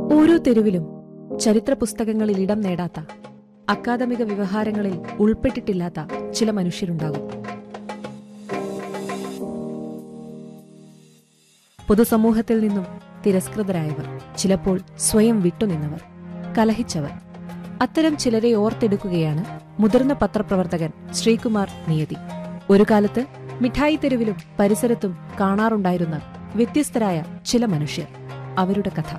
ഓരോ തെരുവിലും ചരിത്ര പുസ്തകങ്ങളിൽ ഇടം നേടാത്ത അക്കാദമിക വ്യവഹാരങ്ങളിൽ ഉൾപ്പെട്ടിട്ടില്ലാത്ത ചില മനുഷ്യരുണ്ടാകും പൊതുസമൂഹത്തിൽ നിന്നും തിരസ്കൃതരായവർ ചിലപ്പോൾ സ്വയം വിട്ടുനിന്നവർ കലഹിച്ചവർ അത്തരം ചിലരെ ഓർത്തെടുക്കുകയാണ് മുതിർന്ന പത്രപ്രവർത്തകൻ ശ്രീകുമാർ നിയതി ഒരു കാലത്ത് മിഠായി തെരുവിലും പരിസരത്തും കാണാറുണ്ടായിരുന്ന വ്യത്യസ്തരായ ചില മനുഷ്യർ അവരുടെ കഥ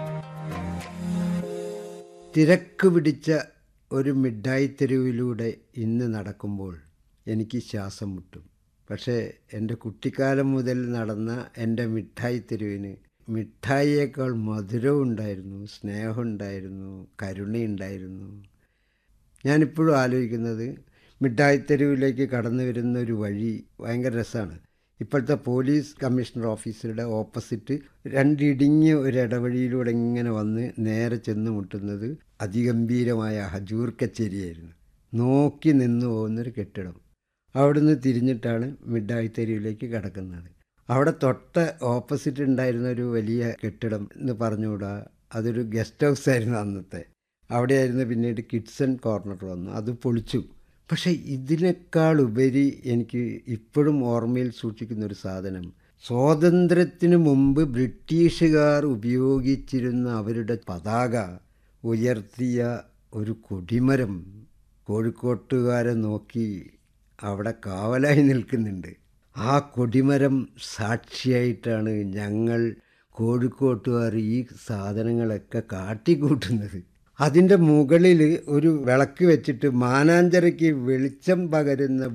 തിരക്ക് പിടിച്ച ഒരു മിഠായി തെരുവിലൂടെ ഇന്ന് നടക്കുമ്പോൾ എനിക്ക് ശ്വാസം മുട്ടും പക്ഷേ എൻ്റെ കുട്ടിക്കാലം മുതൽ നടന്ന എൻ്റെ മിഠായി തെരുവിന് മിഠായിയേക്കാൾ മധുരവും ഉണ്ടായിരുന്നു സ്നേഹമുണ്ടായിരുന്നു കരുണയുണ്ടായിരുന്നു ഞാനിപ്പോഴും ആലോചിക്കുന്നത് മിഠായി തെരുവിലേക്ക് കടന്നു വരുന്ന ഒരു വഴി ഭയങ്കര രസമാണ് ഇപ്പോഴത്തെ പോലീസ് കമ്മീഷണർ ഓഫീസറുടെ ഓപ്പോസിറ്റ് രണ്ടിടിഞ്ഞ് ഒരു ഇടവഴിയിലൂടെ ഇങ്ങനെ വന്ന് നേരെ ചെന്ന് മുട്ടുന്നത് അതിഗംഭീരമായ ഹജൂർ കച്ചേരിയായിരുന്നു നോക്കി നിന്ന് പോകുന്നൊരു കെട്ടിടം അവിടുന്ന് തിരിഞ്ഞിട്ടാണ് മിഠായി തെരുവിലേക്ക് കടക്കുന്നത് അവിടെ തൊട്ട ഓപ്പോസിറ്റ് ഉണ്ടായിരുന്ന ഒരു വലിയ കെട്ടിടം എന്ന് പറഞ്ഞുകൂടാ അതൊരു ഗസ്റ്റ് ഹൗസ് ആയിരുന്നു അന്നത്തെ അവിടെയായിരുന്നു പിന്നീട് കിഡ്സൺ കോർണർ വന്നു അത് പൊളിച്ചു പക്ഷേ ഇതിനേക്കാൾ ഉപരി എനിക്ക് ഇപ്പോഴും ഓർമ്മയിൽ സൂക്ഷിക്കുന്ന ഒരു സാധനം സ്വാതന്ത്ര്യത്തിന് മുമ്പ് ബ്രിട്ടീഷുകാർ ഉപയോഗിച്ചിരുന്ന അവരുടെ പതാക ഉയർത്തിയ ഒരു കൊടിമരം കോഴിക്കോട്ടുകാരെ നോക്കി അവിടെ കാവലായി നിൽക്കുന്നുണ്ട് ആ കൊടിമരം സാക്ഷിയായിട്ടാണ് ഞങ്ങൾ കോഴിക്കോട്ടുകാർ ഈ സാധനങ്ങളൊക്കെ കാട്ടിക്കൂട്ടുന്നത് അതിൻ്റെ മുകളിൽ ഒരു വിളക്ക് വെച്ചിട്ട് മാനാഞ്ചരയ്ക്ക് വെളിച്ചം പകരുന്ന